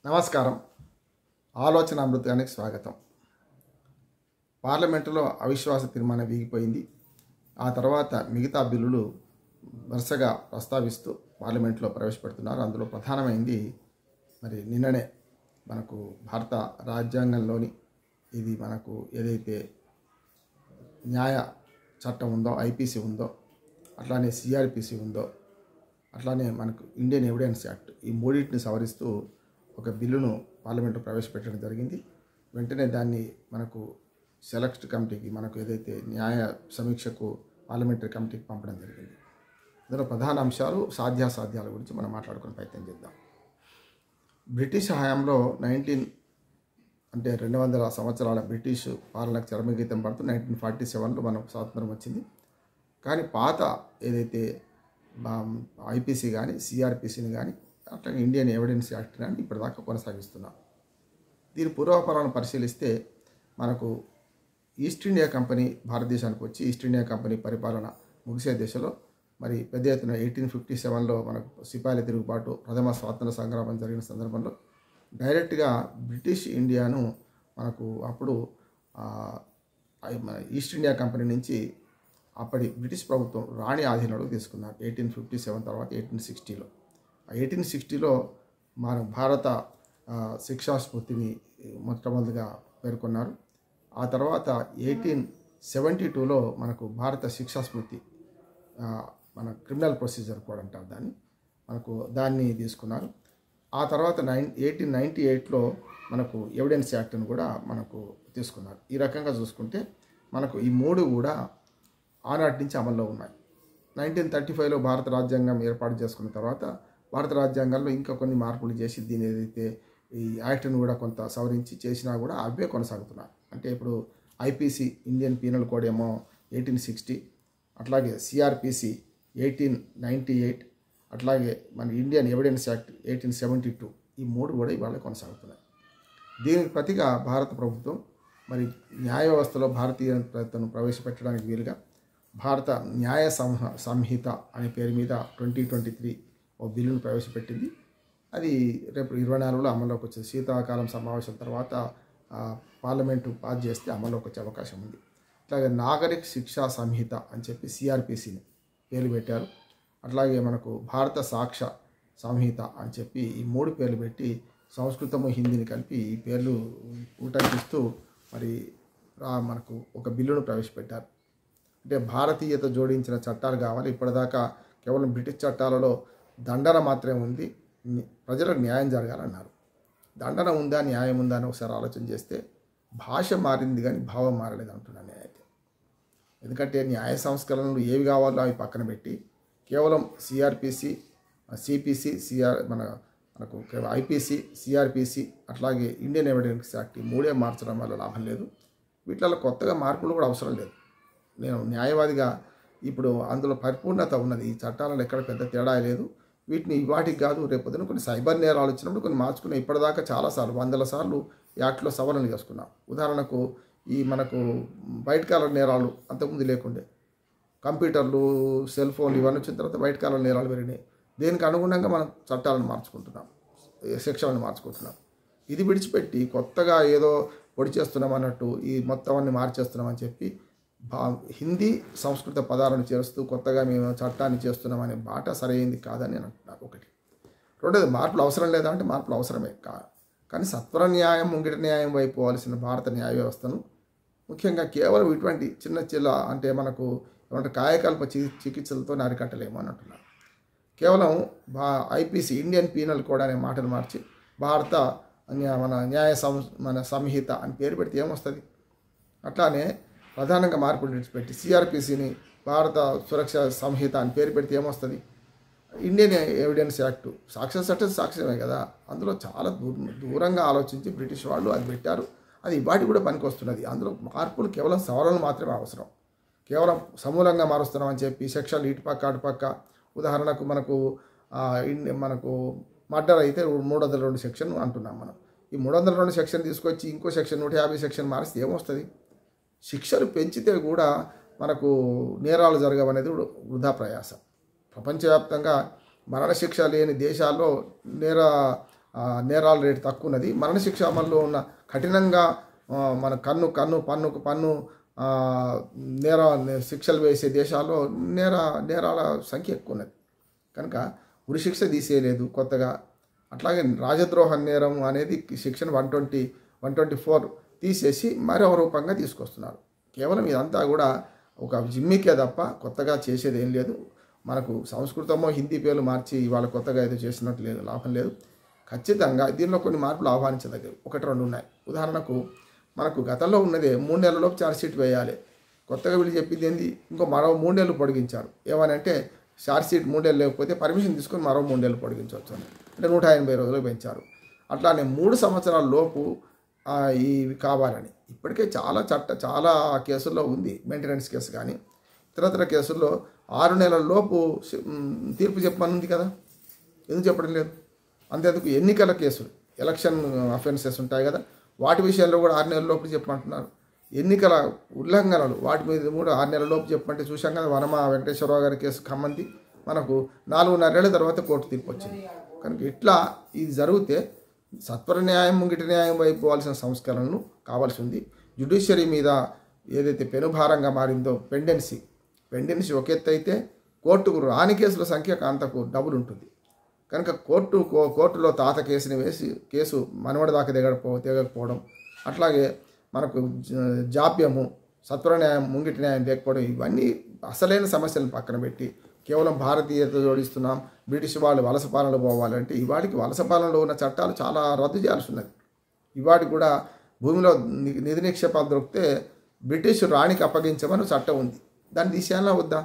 నమస్కారం ఆలోచన అమృతానికి స్వాగతం పార్లమెంటులో అవిశ్వాస తీర్మానం వీగిపోయింది ఆ తర్వాత మిగతా బిల్లులు వరుసగా ప్రస్తావిస్తూ పార్లమెంట్లో ప్రవేశపెడుతున్నారు అందులో ప్రధానమైంది మరి నిన్ననే మనకు భారత రాజ్యాంగంలోని ఇది మనకు ఏదైతే న్యాయ చట్టం ఉందో ఐపీసీ ఉందో అట్లానే సిఆర్పిసి ఉందో అట్లానే మనకు ఇండియన్ ఎవిడెన్స్ యాక్ట్ ఈ మూడింటిని సవరిస్తూ ఒక బిల్లును పార్లమెంట్లో ప్రవేశపెట్టడం జరిగింది వెంటనే దాన్ని మనకు సెలెక్ట్ కమిటీకి మనకు ఏదైతే న్యాయ సమీక్షకు పార్లమెంటరీ కమిటీకి పంపడం జరిగింది ఇందులో ప్రధాన అంశాలు సాధ్యాసాధ్యాల గురించి మనం మాట్లాడుకునే ప్రయత్నం చేద్దాం బ్రిటిష్ హయాంలో నైన్టీన్ అంటే రెండు వందల సంవత్సరాల బ్రిటిష్ పాలనకు చరమగీతం పడుతూ నైన్టీన్ ఫార్టీ సెవెన్లో మనకు స్వాతంత్రం వచ్చింది కానీ పాత ఏదైతే ఐపీసీ కానీ సిఆర్పిసిని కానీ అట్లాగే ఇండియన్ ఎవిడెన్స్ యాక్ట్ కానీ ఇప్పటిదాకా కొనసాగిస్తున్నాం దీని పూర్వాపరాలను పరిశీలిస్తే మనకు ఈస్ట్ ఇండియా కంపెనీ భారతదేశానికి వచ్చి ఈస్ట్ ఇండియా కంపెనీ పరిపాలన ముగిసే దశలో మరి పెద్ద ఎత్తున ఎయిటీన్ ఫిఫ్టీ సెవెన్లో మనకు సిపాయిల తిరుగుబాటు ప్రథమ స్వాతంత్ర సంగ్రామం జరిగిన సందర్భంలో డైరెక్ట్గా బ్రిటిష్ ఇండియాను మనకు అప్పుడు ఆ, ఐ- మన ఈస్ట్ ఇండియా కంపెనీ నుంచి అప్పటి బ్రిటిష్ ప్రభుత్వం రాణి ఆధీనంలోకి తీసుకున్నారు ఎయిటీన్ ఫిఫ్టీ సెవెన్ తర్వాత ఎయిటీన్ సిక్స్టీలో ఎయిటీన్ సిక్స్టీలో మన భారత ఆ, శిక్షా స్ఫూర్తిని మొట్టమొదటిగా పేర్కొన్నారు ఆ తర్వాత ఎయిటీన్ సెవెంటీ టూలో మనకు భారత శిక్షా స్మృతి ఆ, మన క్రిమినల్ ప్రొసీజర్ కోడ్ అంటారు దాన్ని మనకు దాన్ని తీసుకున్నారు ఆ తర్వాత నైన్ ఎయిటీన్ నైంటీ ఎయిట్లో మనకు ఎవిడెన్స్ యాక్ట్ని కూడా మనకు తీసుకున్నారు ఈ రకంగా చూసుకుంటే మనకు ఈ మూడు కూడా ఆనాటి నుంచి అమల్లో ఉన్నాయి నైన్టీన్ థర్టీ ఫైవ్లో భారత రాజ్యాంగం ఏర్పాటు చేసుకున్న తర్వాత భారత రాజ్యాంగంలో ఇంకా కొన్ని మార్పులు చేసి దీని ఏదైతే ఈ యాక్ట్ను కూడా కొంత సవరించి చేసినా కూడా అవే కొనసాగుతున్నాయి అంటే ఇప్పుడు ఐపీసీ ఇండియన్ పీనల్ కోడ్ ఏమో ఎయిటీన్ సిక్స్టీ అట్లాగే సిఆర్పిసి ఎయిటీన్ నైంటీ ఎయిట్ అట్లాగే మన Indian evidence act eighteen seventy two ఈ మూడు కూడా ఇవాళ కొనసాగుతున్నాయి దీనికి ప్రతిగా భారత ప్రభుత్వం మరి న్యాయ వ్యవస్థలో భారతీయతను ప్రవేశపెట్టడానికి వీలుగా భారత న్యాయ సంహ సంహిత అనే పేరు మీద ట్వంటీ ట్వంటీ త్రీ ఓ బిల్లును ప్రవేశపెట్టింది అది రేపు ఇరవై నాలుగులో అమల్లోకి వచ్చింది శీతాకాలం సమావేశం తర్వాత ఆ, పార్లమెంటు పాస్ చేస్తే అమల్లోకి వచ్చే అవకాశం ఉంది అట్లాగే నాగరిక్ శిక్షా సంహిత అని చెప్పి సిఆర్పిసిని పేరు పెట్టారు అట్లాగే మనకు భారత సాక్ష్య సంహిత అని చెప్పి ఈ మూడు పేర్లు పెట్టి సంస్కృతము హిందీని కలిపి ఈ పేర్లు ఉటంకిస్తూ మరి రా- మనకు ఒక బిల్లును ప్రవేశపెట్టారు అంటే భారతీయత జోడించిన చట్టాలు కావాలి ఇప్పటిదాకా కేవలం బ్రిటిష్ చట్టాలలో దండన మాత్రమే ఉంది ని- ప్రజలకు న్యాయం జరగాలన్నారు దండన ఉందా న్యాయం ఉందా అని ఒకసారి ఆలోచన చేస్తే భాష మారింది కానీ భావం మారలేదు అంటున్నాను నేనైతే ఎందుకంటే న్యాయ సంస్కరణలు ఏవి కావాలో అవి పక్కన పెట్టి కేవలం సిఆర్పిసి సిపిసి సిఆర్ మన మనకు ఐపీసీ సిఆర్పిసి అట్లాగే ఇండియన్ ఎవిడెన్స్ యాక్ట్ ఈ మూడే మార్చడం వల్ల లాభం లేదు వీటిలో కొత్తగా మార్పులు కూడా అవసరం లేదు నేను న్యాయవాదిగా ఇప్పుడు అందులో పరిపూర్ణత ఉన్నది ఈ చట్టాలలో ఎక్కడ పెద్ద తేడా లేదు వీటిని వాటికి కాదు రేపొద్దున కొన్ని సైబర్ నేరాలు వచ్చినప్పుడు కొన్ని మార్చుకున్నాం ఇప్పటిదాకా చాలాసార్లు వందల సార్లు యాక్ట్లో సవరణ చేసుకున్నాం ఉదాహరణకు ఈ మనకు బయట కాల నేరాలు అంతకుముందు లేకుండే కంప్యూటర్లు సెల్ ఫోన్లు ఇవన్నీ వచ్చిన తర్వాత బయట కాల నేరాలు పెరిగినాయి దేనికి అనుగుణంగా మనం చట్టాలను మార్చుకుంటున్నాం శిక్షలను మార్చుకుంటున్నాం ఇది విడిచిపెట్టి కొత్తగా ఏదో పొడి చేస్తున్నాం అన్నట్టు ఈ మొత్తం అన్ని మార్చేస్తున్నామని చెప్పి భా హిందీ సంస్కృత పదాలను చేరుస్తూ కొత్తగా మేము చట్టాన్ని చేస్తున్నామనే బాట సరైంది కాదని నేను అంటున్నాను ఒకటి రెండోది మార్పులు అవసరం లేదా అంటే మార్పులు అవసరమే కా కానీ సత్వర న్యాయం ముంగిట న్యాయం వైపు పోవాల్సిన భారత న్యాయ వ్యవస్థను ముఖ్యంగా కేవలం ఇటువంటి చిన్న చిన్న అంటే మనకు ఏమంటే కాయకల్ప చి చికిత్సలతో అరికట్టలేము అని అంటున్నారు కేవలం భా ఐపీసీ ఇండియన్ పీనల్ కోడ్ అనే మాటను మార్చి భారత న్యా- మన న్యాయ సం మన సంహిత అని పేరు పెడితే ఏమొస్తుంది అట్లానే ప్రధానంగా మార్పులు విడిచిపెట్టి సిఆర్పిసిని భారత సురక్ష సంహిత అని పేరు పెడితే ఏమొస్తుంది ఇండియన్ ఎవిడెన్స్ యాక్టు సాక్ష్య చట్టం సాక్ష్యమే కదా అందులో చాలా దూర దూరంగా ఆలోచించి బ్రిటిష్ వాళ్ళు అది పెట్టారు అది వాటి కూడా పనికి వస్తున్నది అందులో మార్పులు కేవలం సవరణలు మాత్రమే అవసరం కేవలం సమూలంగా మారుస్తున్నామని చెప్పి సెక్షన్లు ఇటు పక్క అటు పక్క ఉదాహరణకు మనకు ఆ, ఇన్- మనకు మర్డర్ అయితే మూడు వందల రెండు సెక్షన్ అంటున్నాం మనం ఈ మూడు వందల రెండు సెక్షన్ తీసుకొచ్చి ఇంకో సెక్షన్ నూట యాభై సెక్షన్ మారిస్తే ఏమొస్తుంది శిక్షలు పెంచితే కూడా మనకు నేరాలు జరగవనేది వృధా ప్రయాసం ప్రపంచవ్యాప్తంగా మరణశిక్ష లేని దేశాల్లో నేర ఆ, నేరాల రేటు తక్కువ ఉన్నది మరణశిక్ష అమల్లో ఉన్న కఠినంగా ఆ, మన కన్ను కన్ను పన్నుకు పన్ను ఆ, నేర శిక్షలు వేసే దేశాల్లో నేర నేరాల సంఖ్య ఎక్కువ ఉన్నది కనుక ఉరిశిక్ష తీసేయలేదు కొత్తగా అట్లాగే రాజద్రోహ నేరం అనేది శిక్షణ one twenty one twenty four తీసేసి మరో రూపంగా తీసుకొస్తున్నారు కేవలం ఇదంతా కూడా ఒక జిమ్మికే తప్ప కొత్తగా చేసేది ఏం లేదు మనకు సంస్కృతమో హిందీ పేర్లు మార్చి ఇవాళ కొత్తగా ఏదో చేసినట్టు లేదు లాభం లేదు ఖచ్చితంగా దీనిలో కొన్ని మార్పులు ఆహ్వానించదగ్గవి ఒకటి రెండు ఉన్నాయి ఉదాహరణకు మనకు గతంలో ఉన్నదే మూడు నెలలలోపు ఛార్జ్ షీట్ వేయాలి కొత్తగా వీళ్ళు చెప్పింది ఏంది ఇంకో మరో మూడు నెలలు పొడిగించారు ఏమని అంటే ఛార్జ్ షీట్ మూడు నెలలు లేకపోతే పర్మిషన్ తీసుకొని మరో మూడు నెలలు పొడిగించవచ్చు అని అంటే నూట ఎనభై రోజులు పెంచారు అట్లానే మూడు సంవత్సరాల లోపు ఆ, ఇవి కావాలని ఇప్పటికే చాలా చట్ట చాలా కేసుల్లో ఉంది మెయింటెనెన్స్ కేసు కానీ ఇతరత్ర కేసుల్లో ఆరు నెలల లోపు శి- మ్, తీర్పు చెప్పమని ఉంది కదా ఎందుకు చెప్పడం లేదు అంతేందుకు ఎన్నికల కేసులు ఎలక్షన్ అఫెన్సెస్ ఉంటాయి కదా వాటి విషయంలో కూడా ఆరు నెలల లోపు చెప్పమంటున్నారు ఎన్నికల ఉల్లంఘనలు వాటి మీద కూడా ఆరు నెలల లోపు చెప్పమంటే చూశాం కదా వనమ వెంకటేశ్వరరావు గారి కేసు ఖమ్మంది మనకు నాలుగున్నరేళ్ల తర్వాత కోర్టు తీర్పు వచ్చింది కనుక ఇట్లా ఇది జరిగితే సత్వర న్యాయం ముంగిటి న్యాయం వైపు పోవాల్సిన సంస్కరణలు కావాల్సి ఉంది జ్యుడిషియరీ మీద ఏదైతే పెనుభారంగా మారిందో పెండెన్సీ పెండెన్సీ ఒక ఎత్తు అయితే కోర్టుకు రాని కేసుల సంఖ్య అంతకు డబుల్ ఉంటుంది కనుక కోర్టు కో- కోర్టులో తాత కేసుని వేసి కేసు మనవడి దాకా దిగకపో దిగకపోవడం అట్లాగే మనకు జ- జాప్యము సత్వర న్యాయం ముంగిటి న్యాయం లేకపోవడం ఇవన్నీ అసలైన సమస్యలను పక్కన పెట్టి కేవలం భారతీయత జోడిస్తున్నాం బ్రిటిష్ వాళ్ళు వలస పాలనలో పోవాలంటే ఇవాటికి వలస పాలనలో ఉన్న చట్టాలు చాలా రద్దు చేయాల్సి ఉన్నది ఇవాటికి కూడా భూమిలో ని- నిధి నిక్షేపాలు దొరికితే బ్రిటిష్ రాణికి అప్పగించమని చట్టం ఉంది దాన్ని తీసేయాలా వద్దా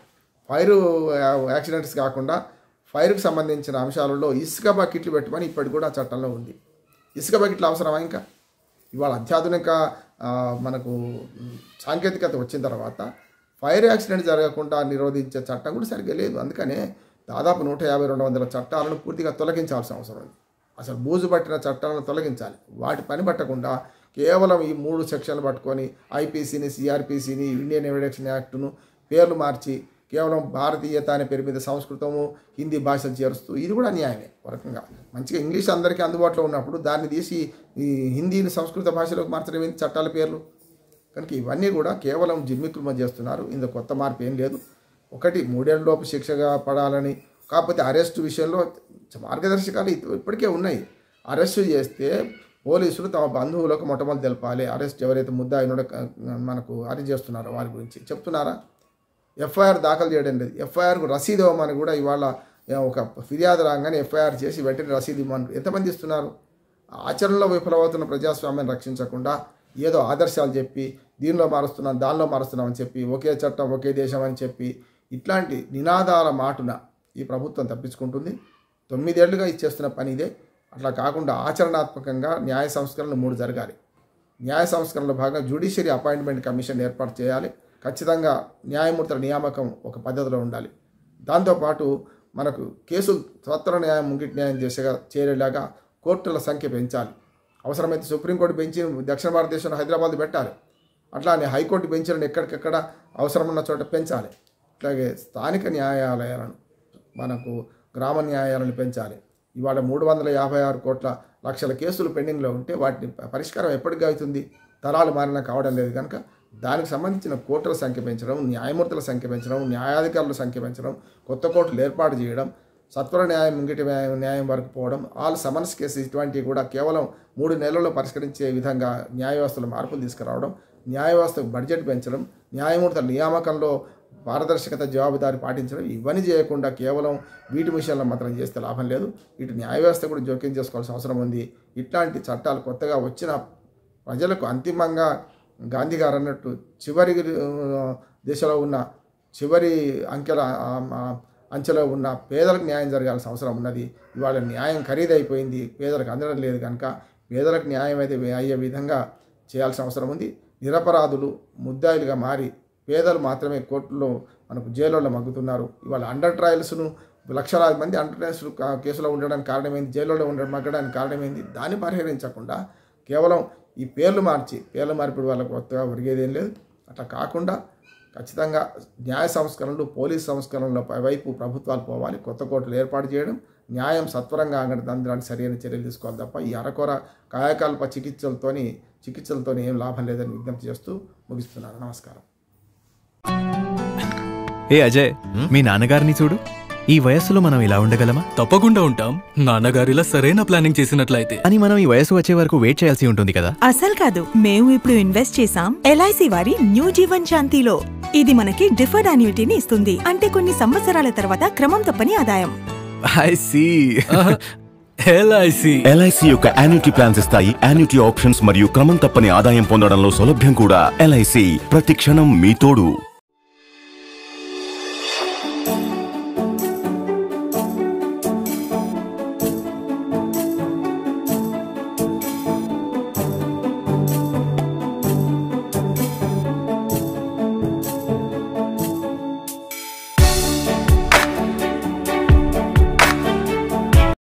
ఫైర్ యాక్సిడెంట్స్ కాకుండా ఫైర్కి సంబంధించిన అంశాలలో ఇసుక బకెట్లు పెట్టమని ఇప్పటికి కూడా చట్టంలో ఉంది ఇసుక బకెట్లు అవసరమా ఇంకా ఇవాళ అత్యాధునిక ఆ, మనకు మ్, సాంకేతికత వచ్చిన తర్వాత ఫైర్ యాక్సిడెంట్ జరగకుండా నిరోధించే చట్టం కూడా సరిగ్గా లేదు అందుకనే దాదాపు నూట యాభై రెండు వందల చట్టాలను పూర్తిగా తొలగించాల్సిన అవసరం ఉంది అసలు బూజు పట్టిన చట్టాలను తొలగించాలి వాటి పని పట్టకుండా కేవలం ఈ మూడు సెక్షన్లు పట్టుకొని ఐపీసీని సిఆర్పీసీని ఇండియన్ ఎవిడెక్షన్ యాక్ట్ను పేర్లు మార్చి కేవలం భారతీయత అనే పేరు మీద సంస్కృతము హిందీ భాషలు చేరుస్తూ ఇది కూడా న్యాయమే ఒక రకంగా మంచిగా ఇంగ్లీష్ అందరికీ అందుబాటులో ఉన్నప్పుడు దాన్ని తీసి ఈ హిందీని సంస్కృత భాషలోకి మార్చడం ఏంటి చట్టాల పేర్లు కనుక ఇవన్నీ కూడా కేవలం జిమ్మికులు చేస్తున్నారు ఇందులో కొత్త మార్పు ఏం లేదు ఒకటి మూడేళ్ళలోపు శిక్షగా పడాలని కాకపోతే అరెస్టు విషయంలో మార్గదర్శకాలు ఇప్ప- ఇప్పటికే ఉన్నాయి అరెస్టు చేస్తే పోలీసులు తమ బంధువులకు మొట్టమొదటి తెలపాలి అరెస్ట్ ఎవరైతే ముద్దాయినో మనకు అరెస్ట్ చేస్తున్నారో వారి గురించి చెప్తున్నారా ఎఫ్ఐఆర్ దాఖలు చేయడం లేదు ఎఫ్ఐఆర్కు రసీదు ఇవ్వమని కూడా ఇవాళ ఏ, ఒక ఫిర్యాదు రాగానే ఎఫ్ఐఆర్ చేసి వెంటనే రసీదు ఇవ్వమని ఎంతమంది ఇస్తున్నారు ఆచరణలో విఫలమవుతున్న ప్రజాస్వామ్యాన్ని రక్షించకుండా ఏదో ఆదర్శాలు చెప్పి దీనిలో మారుస్తున్నాం దానిలో మారుస్తున్నాం అని చెప్పి ఒకే చట్టం ఒకే దేశం అని చెప్పి ఇట్లాంటి నినాదాల మాటున ఈ ప్రభుత్వం తప్పించుకుంటుంది తొమ్మిదేళ్లుగా ఇచ్చేస్తున్న పని ఇదే అట్లా కాకుండా ఆచరణాత్మకంగా న్యాయ సంస్కరణలు మూడు జరగాలి న్యాయ సంస్కరణలో భాగంగా జ్యుడిషియరీ అపాయింట్మెంట్ కమిషన్ ఏర్పాటు చేయాలి ఖచ్చితంగా న్యాయమూర్తుల నియామకం ఒక పద్ధతిలో ఉండాలి దాంతోపాటు మనకు కేసులు స్వతంత్ర న్యాయం ముంగిటి న్యాయం చేసేగా చేరేలాగా కోర్టుల సంఖ్య పెంచాలి అవసరమైతే సుప్రీంకోర్టు బెంచి దక్షిణ భారతదేశంలో హైదరాబాద్ పెట్టాలి అట్లానే హైకోర్టు బెంచ్లను ఎక్కడికెక్కడ అవసరమున్న చోట పెంచాలి అట్లాగే స్థానిక న్యాయాలయాలను మనకు గ్రామ న్యాయాలను పెంచాలి ఇవాళ మూడు వందల యాభై ఆరు కోట్ల లక్షల కేసులు పెండింగ్లో ఉంటే వాటిని పరిష్కారం ఎప్పటికి అవుతుంది తరాలు మారినా కావడం లేదు కనుక దానికి సంబంధించిన కోర్టుల సంఖ్య పెంచడం న్యాయమూర్తుల సంఖ్య పెంచడం న్యాయాధికారుల సంఖ్య పెంచడం కొత్త కోర్టులు ఏర్పాటు చేయడం సత్వర న్యాయం ముంగిటి న్యాయం న్యాయం వరకు పోవడం ఆల్ సమన్స్ కేసు ఇటువంటివి కూడా కేవలం మూడు నెలల్లో పరిష్కరించే విధంగా న్యాయ వ్యవస్థలో మార్పులు తీసుకురావడం న్యాయ వ్యవస్థకు బడ్జెట్ పెంచడం న్యాయమూర్తుల నియామకంలో పారదర్శకత జవాబుదారి పాటించడం ఇవన్నీ చేయకుండా కేవలం వీటి విషయంలో మాత్రం చేస్తే లాభం లేదు ఇటు న్యాయ వ్యవస్థ కూడా జోక్యం చేసుకోవాల్సిన అవసరం ఉంది ఇట్లాంటి చట్టాలు కొత్తగా వచ్చిన ప్రజలకు అంతిమంగా గాంధీ గారు అన్నట్టు చివరి ఆ, దిశలో ఉన్న చివరి అంకెల ఆ, ఆ, అంచెలో ఉన్న పేదలకు న్యాయం జరగాల్సిన అవసరం ఉన్నది ఇవాళ న్యాయం ఖరీదైపోయింది పేదలకు అందడం లేదు కనుక పేదలకు న్యాయం అయితే అయ్యే విధంగా చేయాల్సిన అవసరం ఉంది నిరపరాధులు ముద్దాయిలుగా మారి పేదలు మాత్రమే కోర్టులో మనకు జైల్లో మగ్గుతున్నారు ఇవాళ అండర్ ట్రయల్స్ను లక్షలాది మంది అండర్ ట్రయల్స్ కా- కేసులో ఉండడానికి కారణమైంది జైల్లో ఉండడం మగ్గడానికి కారణమైంది దాన్ని పరిహరించకుండా కేవలం ఈ పేర్లు మార్చి పేర్లు మార్పిడి వాళ్ళకు కొత్తగా ఒరిగేదేం లేదు అట్లా కాకుండా ఖచ్చితంగా న్యాయ సంస్కరణలు పోలీస్ సంస్కరణల వైపు ప్రభుత్వాలు పోవాలి కొత్త కోర్టులు ఏర్పాటు చేయడం న్యాయం సత్వరంగా అంగడానికి సరైన చర్యలు తీసుకోవాలి తప్ప ఈ అరకొర కాయకల్ప చికిత్సలతోని చికిత్సలతోని ఏం లాభం లేదని విజ్ఞప్తి చేస్తూ ముగిస్తున్నాను నమస్కారం ఏ అజయ్ మీ నాన్నగారిని చూడు ఈ వయస్సులో మనం ఇలా ఉండగలమా తప్పకుండా ఉంటాం నాన్నగారిలా సరైన ప్లానింగ్ చేసినట్లయితే అని మనం ఈ వయసు వచ్చే వరకు వెయిట్ చేయాల్సి ఉంటుంది కదా అసలు కాదు మేము ఇప్పుడు ఇన్వెస్ట్ చేసాం ఎల్ఐసి వారి న్యూ జీవన్ శాంతిలో ఇది మనకి డిఫర్డ్ అన్యూటీని ఇస్తుంది అంటే కొన్ని సంవత్సరాల తర్వాత క్రమం తప్పని ఆదాయం ఐ సీ ఎల్ఐసి ఎల్ఐసి యొక్క యాన్యుటీ ప్లాన్స్ ఇస్తాయి యాన్యుటీ ఆప్షన్స్ మరియు క్రమం తప్పని ఆదాయం పొందడంలో సౌలభ్యం కూడా ఎల్ఐసి ప్రతి క్షణం మీ తోడు